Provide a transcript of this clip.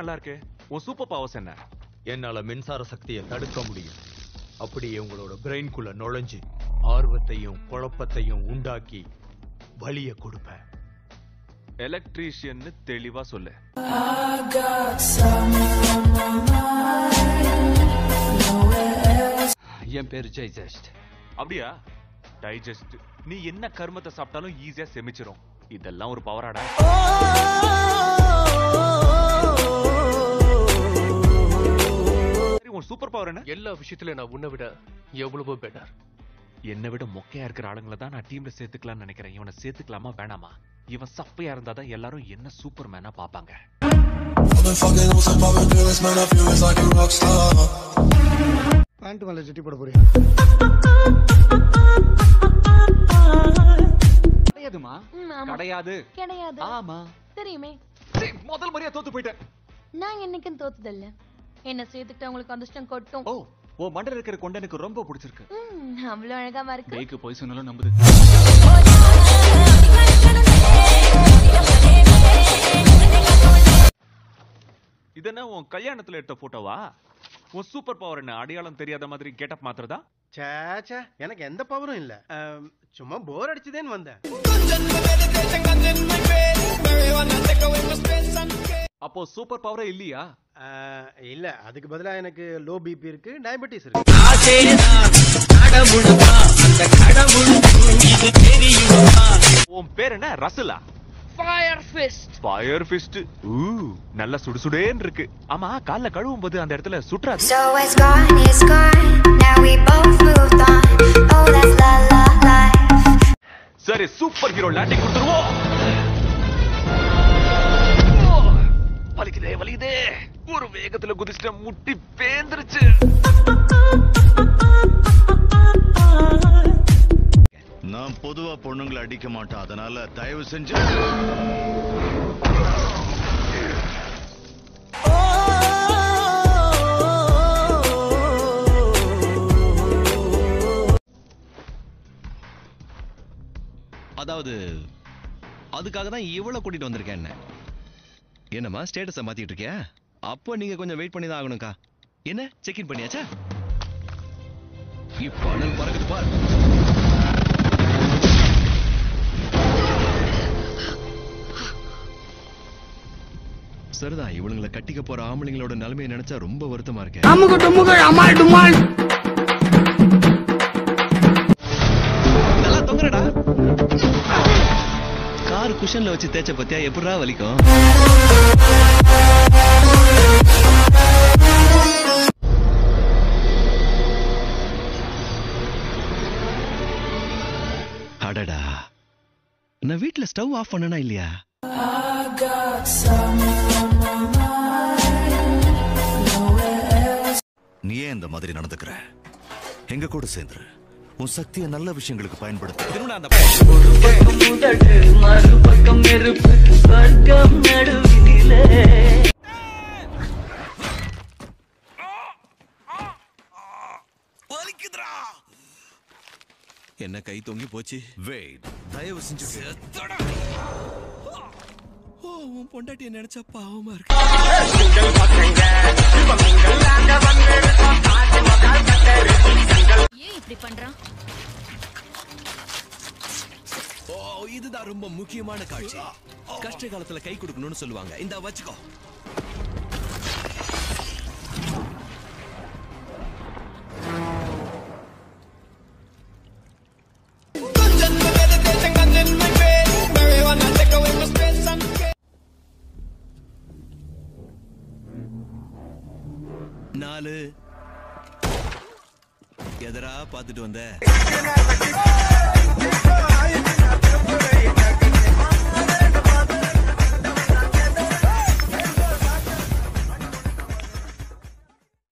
நல்லா இருக்கு உன் சூப்பர் பவர்ஸ் என்ன என்னால மின்சார சக்தியை தடுக்க முடியும் அப்படியே உங்களோட பிரெயின்குள்ள நுழைஞ்சு ஆர்வத்தையும் குழப்பத்தையும் உண்டாக்கி வலிய கொடுப்பேன் எலக்ட்ரீஷியன்னு தெளிவா சொல்லு என் பேரு ஜெய்ஜஸ்ட் அப்படியா டைஜஸ்ட் நீ என்ன கர்மத்தை சாப்பிட்டாலும் ஈஸியா செமிச்சிரும் இதெல்லாம் ஒரு பவராடா சரி, உன் சூப்பர் பவர் என்ன எல்லா விஷயத்திலும் நான் உன்னை விட எவ்வளவோ பெட்டர் என்னை விட மொக்கையா இருக்கிற ஆளுங்களை தான் நான் டீம்ல சேர்த்துக்கலாம்னு நினைக்கிறேன் இவனை சேர்த்துக்கலாமா வேணாமா இவன் சப்பையா இருந்தாதான் எல்லாரும் என்ன சூப்பர் மேனா பாப்பாங்க பேண்ட் மேல ஜெட்டி போட போறியா கிடையாதுமா ம், ஆமா. கிடையாது கிடையாது ஆமா தெரியுமே சீ, முதல் முறையா தோத்து போயிட்டேன் நான் என்னைக்கும் தோத்ததில்ல என்ன சேர்த்துக்கிட்டு உங்களுக்கு அதிர்ஷ்டம் கொட்டும் ஓ ஓ மண்டல இருக்கிற கொண்ட எனக்கு ரொம்ப பிடிச்சிருக்கு ம், அவ்வளவு அழகாவா இருக்கு பேய்க்கு போய் சொன்னாலும் நம்புது இதென்ன உன் கல்யாணத்துல எடுத்த போட்டோவா உன் சூப்பர் பவர் என்ன அடையாளம் தெரியாத மாதிரி கெட்டப் மாத்துறதா சே சே எனக்கு எந்த பவரும் இல்ல அம், சும்மா போர் அடிச்சுதேன்னு வந்தேன் அப்போ சூப்பர் பவரே இல்லையா ஆ, இல்ல அதுக்கு பதிலா எனக்கு லோ பிபி இருக்கு டயபெட்டிஸ் இருக்கு உன் பேர் என்ன ரசலா ஃபயர் ஃபிஸ்ட் ஃபயர் ஃபிஸ்ட் ஊ நல்ல சுடுசுடேன்னு இருக்கு ஆமா கால்ல கழுவும் போது அந்த இடத்துல சுற்றாது So it's gone, it's gone. Now we both moved on. Oh, that's la la life. சரி சூப்பர் ஹீரோ லேண்டிங் கொடுத்துருவோம் வலிக்குதே வலிக்குதே ஒரு வேகத்துல குதிச்சிட்ட முட்டி பேந்துருச்சு நான் பொதுவா பொண்ணுங்களை அடிக்க மாட்டேன் அதனால தயவு செஞ்சு அதாவது அதுக்காக தான் இவ்வளவு கூட்டிட்டு வந்திருக்கேன் என்ன என்னம்மா ஸ்டேட்டஸை மாத்திட்டு இருக்கியா அப்போ நீங்க கொஞ்சம் வெயிட் பண்ணி தான் ஆகணும்க்கா என்ன செக் இன் பண்ணியாச்சா இப்போ அனல் பறக்குது பார் சரிதான் இவனுங்களை கட்டிக்க போற ஆம்பளைங்களோட நிலைமையை நினைச்சா ரொம்ப வருத்தமா இருக்கேன் நல்லா தொங்குறடா கார் குஷன்ல வச்சு தேய்ச்ச பத்தியா எப்படிடா வலிக்கும் அடடா நான் வீட்ல ஸ்டவ் ஆஃப் பண்ணனா இல்லையா நீ ஏன் இந்த மாதிரி நடந்துக்கிற எங்க கூட சேர்ந்துரு உன் சக்தியை நல்ல விஷயங்களுக்கு பயன்படுத்து திரும்ப அந்த வலிக்குதுடா என்ன கை தொங்கி போச்சு வெயிட் தயவு செஞ்சு கேளு. ஓ உன் பொண்டாட்டிய நினைச்சா பாவமா இருக்கு ஏன் இப்படி பண்றான் ஓ இதுதான் ரொம்ப முக்கியமான காட்சி கஷ்ட காலத்துல கை கொடுக்கணும்னு சொல்லுவாங்க இந்த வச்சுக்கோ நாலு எதரா பாத்துட்டு வந்த